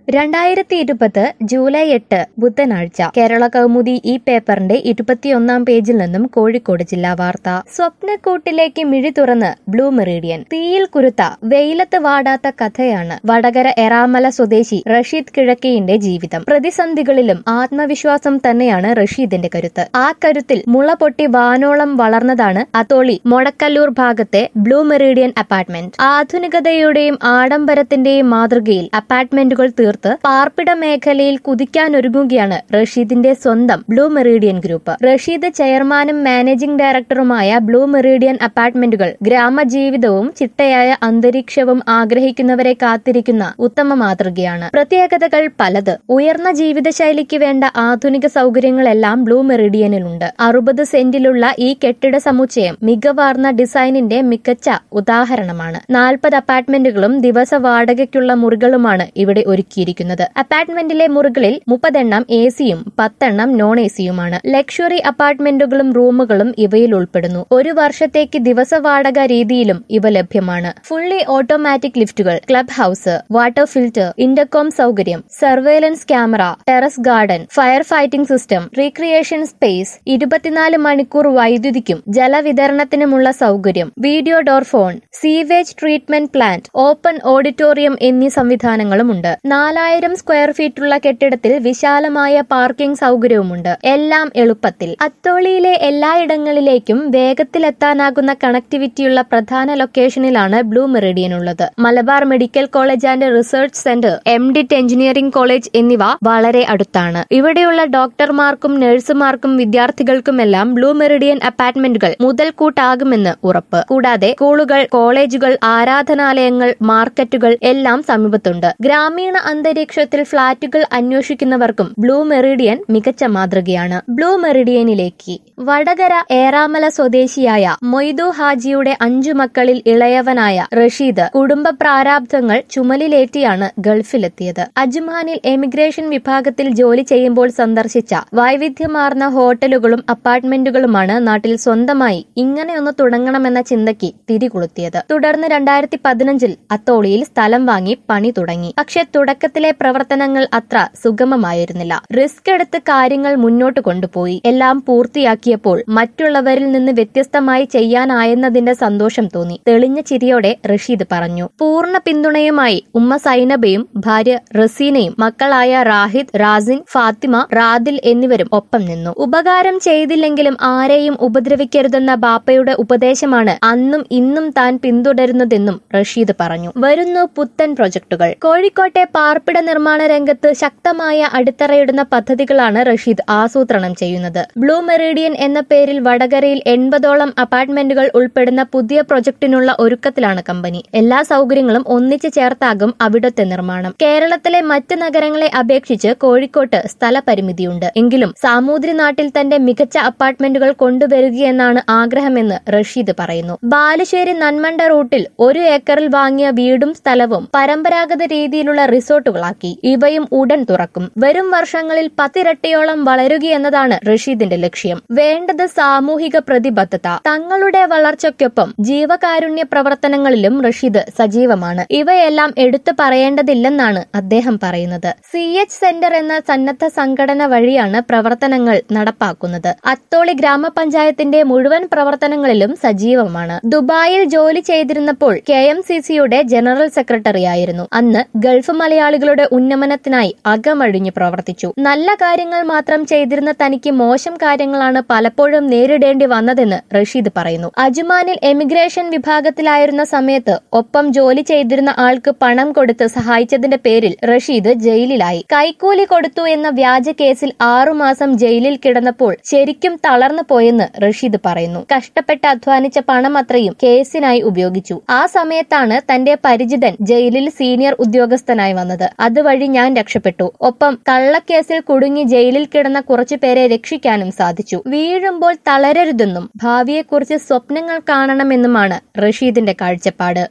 രണ്ടായിരത്തി ഇരുപത് ജൂലൈ എട്ട് ബുധനാഴ്ച കേരള കൗമുദി ഈ പേപ്പറിന്റെ ഇരുപത്തിയൊന്നാം പേജിൽ നിന്നും കോഴിക്കോട് ജില്ലാ വാർത്ത സ്വപ്നക്കൂട്ടിലേക്ക് മിഴി തുറന്ന് ബ്ലൂ മെറീഡിയൻ തീയിൽ കുരുത്ത വെയിലത്ത് വാടാത്ത കഥയാണ് വടകര എറാമല സ്വദേശി റഷീദ് കിഴക്കേന്റെ ജീവിതം പ്രതിസന്ധികളിലും ആത്മവിശ്വാസം തന്നെയാണ് റഷീദിന്റെ കരുത്ത് ആ കരുത്തിൽ മുള പൊട്ടി വാനോളം വളർന്നതാണ് അതോളി മൊടക്കല്ലൂർ ഭാഗത്തെ ബ്ലൂ മെറീഡിയൻ അപ്പാർട്ട്മെന്റ് ആധുനികതയുടെയും ആഡംബരത്തിന്റെയും മാതൃകയിൽ അപ്പാർട്ട്മെന്റുകൾ തീർത്ത് പാർപ്പിട മേഖലയിൽ കുതിക്കാനൊരുങ്ങുകയാണ് റഷീദിന്റെ സ്വന്തം ബ്ലൂ മെറീഡിയൻ ഗ്രൂപ്പ് റഷീദ് ചെയർമാനും മാനേജിംഗ് ഡയറക്ടറുമായ ബ്ലൂ മെറീഡിയൻ അപ്പാർട്ട്മെന്റുകൾ ഗ്രാമജീവിതവും ചിട്ടയായ അന്തരീക്ഷവും ആഗ്രഹിക്കുന്നവരെ കാത്തിരിക്കുന്ന ഉത്തമ മാതൃകയാണ് പ്രത്യേകതകൾ പലത് ഉയർന്ന ജീവിതശൈലിക്ക് വേണ്ട ആധുനിക സൗകര്യങ്ങളെല്ലാം ബ്ലൂ മെറിഡിയനിലുണ്ട് അറുപത് സെന്റിലുള്ള ഈ കെട്ടിട സമുച്ചയം മികവാർന്ന ഡിസൈനിന്റെ മികച്ച ഉദാഹരണമാണ് നാൽപ്പത് അപ്പാർട്ട്മെന്റുകളും ദിവസ വാടകയ്ക്കുള്ള മുറികളുമാണ് ഇവിടെ ഒരുക്കിയിരിക്കുന്നത് അപ്പാർട്ട്മെന്റിലെ മുറികളിൽ മുപ്പതെണ്ണം എ സിയും പത്തെണ്ണം നോൺ എ സിയുമാണ് ലക്ഷറി അപ്പാർട്ട്മെന്റുകളും റൂമുകളും ഇവയിൽ ഉൾപ്പെടുന്നു ഒരു വർഷത്തേക്ക് ദിവസ വാടക രീതിയിലും ഇവ ലഭ്യമാണ് ഫുള്ളി ഓട്ടോമാറ്റിക് ലിഫ്റ്റുകൾ club house water filter intercom സൗകര്യം surveillance camera terrace garden fire fighting system recreation space ഇരുപത്തിനാല് മണിക്കൂർ വൈദ്യുതിക്കും ജലവിതരണത്തിനുമുള്ള സൗകര്യം video door phone sewage treatment plant open auditorium എന്നീ സംവിധാനങ്ങളുമുണ്ട് നാലായിരം സ്ക്വയർ ഫീറ്റുള്ള കെട്ടിടത്തിൽ വിശാലമായ പാർക്കിംഗ് സൗകര്യവുമുണ്ട് എല്ലാം എളുപ്പത്തിൽ അത്തോളിയിലെ എല്ലായിടങ്ങളിലേക്കും വേഗത്തിലെത്താനാകുന്ന കണക്ടിവിറ്റിയുള്ള പ്രധാന ലൊക്കേഷനിലാണ് ബ്ലൂ മെറിഡിയൻ ഉള്ളത് Malabar medical college and research centre M DIT engineering college എന്നിവ വളരെ അടുത്താണ് ഇവിടെയുള്ള ഡോക്ടർമാർക്കും നഴ്സുമാർക്കും വിദ്യാർത്ഥികൾക്കുമെല്ലാം ബ്ലൂ മെറിഡിയൻ അപ്പാർട്ട്മെന്റുകൾ മുതൽക്കൂട്ടാകുമെന്ന് ഉറപ്പ് കൂടാതെ സ്കൂളുകൾ കോളേജുകൾ ആരാധനാലയങ്ങൾ മാർക്കറ്റുകൾ എല്ലാം സമീപത്തുണ്ട് ഗ്രാമീണ അന്തരീക്ഷത്തിൽ ഫ്ളാറ്റുകൾ അന്വേഷിക്കുന്നവർക്കും ബ്ലൂ മെറിഡിയൻ മികച്ച മാതൃകയാണ് ബ്ലൂ മെറിഡിയനിലേക്ക് വടകര ഏറാമല സ്വദേശിയായ മൊയ്തു ഹാജിയുടെ അഞ്ചു മക്കളിൽ ഇളയവനായ റഷീദ് കുടുംബ പ്രാരാബ്ധങ്ങൾ ചുമലിലേറ്റിയാണ് ഗൾഫിലെത്തിയത് അജ്മാനിൽ എമിഗ്രേഷൻ വിഭാഗത്തിൽ ജോലി ചെയ്യുമ്പോൾ സന്ദർശിച്ച വൈവിധ്യമാർന്ന ഹോട്ടലുകളും അപ്പാർട്ട്മെന്റുകളുമാണ് നാട്ടിൽ സ്വന്തമായി ഇങ്ങനെയൊന്ന് തുടങ്ങണമെന്ന ചിന്തയ്ക്ക് തിരികൊളുത്തിയത് തുടർന്ന് രണ്ടായിരത്തി പതിനഞ്ചിൽ അത്തോളിയിൽ സ്ഥലം വാങ്ങി പണി തുടങ്ങി പക്ഷെ തുടക്കത്തിലെ പ്രവർത്തനങ്ങൾ അത്ര സുഗമമായിരുന്നില്ല റിസ്ക് എടുത്ത് കാര്യങ്ങൾ മുന്നോട്ട് കൊണ്ടുപോയി എല്ലാം പൂർത്തിയാക്കിയപ്പോൾ മറ്റുള്ളവരിൽ നിന്ന് വ്യത്യസ്തമായി ചെയ്യാനായെന്നതിന്റെ സന്തോഷം തോന്നി തെളിഞ്ഞ ചിരിയോടെ റഷീദ് പറഞ്ഞു പൂർണ്ണ പിന്തുണയുമായി ഉമ്മ സൈനബയും ഭാര്യ റസീനയും മക്കളായ റാഹിദ് റാസിൻ ഫാത്തിമ റാദിൽ എന്നിവരും ഒപ്പം നിന്നു ഉപകാരം ചെയ്തില്ലെങ്കിലും ആരെയും ഉപദ്രവിക്കരുതെന്ന ബാപ്പയുടെ ഉപദേശമാണ് അന്നും ഇന്നും താൻ പിന്തുടരുന്നതെന്നും റഷീദ് പറഞ്ഞു വരുന്നു പുത്തൻ പ്രൊജക്ടുകൾ കോഴിക്കോട്ടെ പാർപ്പിട നിർമ്മാണ രംഗത്ത് ശക്തമായ അടിത്തറയിടുന്ന പദ്ധതികളാണ് റഷീദ് ആസൂത്രണം ചെയ്യുന്നത് ബ്ലൂ മെറീഡിയൻ എന്ന പേരിൽ വടകരയിൽ എൺപതോളം അപ്പാർട്ട്മെന്റുകൾ ഉൾപ്പെടുന്ന പുതിയ പ്രൊജക്ടിനുള്ള ഒരുക്കത്തിലാണ് കമ്പനി എല്ലാ സൗകര്യങ്ങളും ഒന്നിച്ചു ചേർത്താകും അവിടുത്തെ നിർമ്മാണം കേരളത്തിലെ മറ്റ് നഗരങ്ങളെ അപേക്ഷിച്ച് കോഴിക്കോട്ട് സ്ഥലപരിമിതിയുണ്ട് എങ്കിലും സാമൂതിരി നാട്ടിൽ തന്റെ മികച്ച അപ്പാർട്ട്മെന്റുകൾ കൊണ്ടുവരികയെന്നാണ് ആഗ്രഹമെന്ന് റഷീദ് പറയുന്നു ബാലുശ്ശേരി നന്മണ്ട റൂട്ടിൽ ഒരു ഏക്കറിൽ വാങ്ങിയ വീടും സ്ഥലവും പരമ്പരാഗത രീതിയിലുള്ള റിസോർട്ടുകളാക്കി ഇവയും ഉടൻ തുറക്കും വരും വർഷങ്ങളിൽ പത്തിരട്ടിയോളം വളരുകയെന്നതാണ് റഷീദിന്റെ ലക്ഷ്യം വേണ്ടത് സാമൂഹിക പ്രതിബദ്ധത തങ്ങളുടെ വളർച്ചയ്ക്കൊപ്പം ജീവകാരുണ്യ പ്രവർത്തനങ്ങളിലും റഷീദ് സജീവമാണ് ഇവയെല്ലാം എടുത്തു പറയേണ്ടതില്ലെന്നാണ് അദ്ദേഹം പറയുന്നത് സി എച്ച് സെന്റർ എന്ന സന്നദ്ധ സംഘടന വഴിയാണ് പ്രവർത്തനങ്ങൾ നടപ്പാക്കുന്നത് അത്തോളി ഗ്രാമപഞ്ചായത്തിന്റെ മുഴുവൻ പ്രവർത്തനങ്ങളിലും സജീവമാണ് ദുബായിൽ ജോലി ചെയ്തിരുന്നപ്പോൾ കെ എം സി സിയുടെ ജനറൽ സെക്രട്ടറിയായിരുന്നു അന്ന് ഗൾഫ് മലയാളികളുടെ ഉന്നമനത്തിനായി അകമഴിഞ്ഞു പ്രവർത്തിച്ചു നല്ല കാര്യങ്ങൾ മാത്രം ചെയ്തിരുന്ന തനിക്ക് മോശം കാര്യങ്ങളാണ് പലപ്പോഴും നേരിടേണ്ടി വന്നതെന്ന് റഷീദ് പറയുന്നു അജ്മാനിൽ എമിഗ്രേഷൻ വിഭാഗത്തിലായിരുന്ന സമയത്ത് ഒപ്പം ജോലി ചെയ്തിരുന്ന ആൾക്ക് പണം കൊടുത്ത് സഹായിച്ചതിന്റെ പേരിൽ റഷീദ് ജയിലിലായി കൈക്കൂലി കൊടുത്തു എന്ന വ്യാജ കേസിൽ ആറുമാസം ജയിലിൽ കിടന്നപ്പോൾ ശരിക്കും തളർന്നു പോയെന്ന് റഷീദ് പറയുന്നു കഷ്ടപ്പെട്ട് അധ്വാനിച്ച പണം അത്രയും കേസിനായി ഉപയോഗിച്ചു ആ സമയത്താണ് തന്റെ പരിചിതൻ ജയിലിൽ സീനിയർ ഉദ്യോഗസ്ഥനായി വന്നത് അതുവഴി ഞാൻ രക്ഷപ്പെട്ടു ഒപ്പം കള്ളക്കേസിൽ കുടുങ്ങി ജയിലിൽ കിടന്ന കുറച്ചു പേരെ രക്ഷിക്കാനും സാധിച്ചു വീഴുമ്പോൾ തളരരുതെന്നും ഭാവിയെക്കുറിച്ച് സ്വപ്നങ്ങൾ കാണണമെന്നുമാണ് റഷീദിന്റെ കാഴ്ചപ്പാട്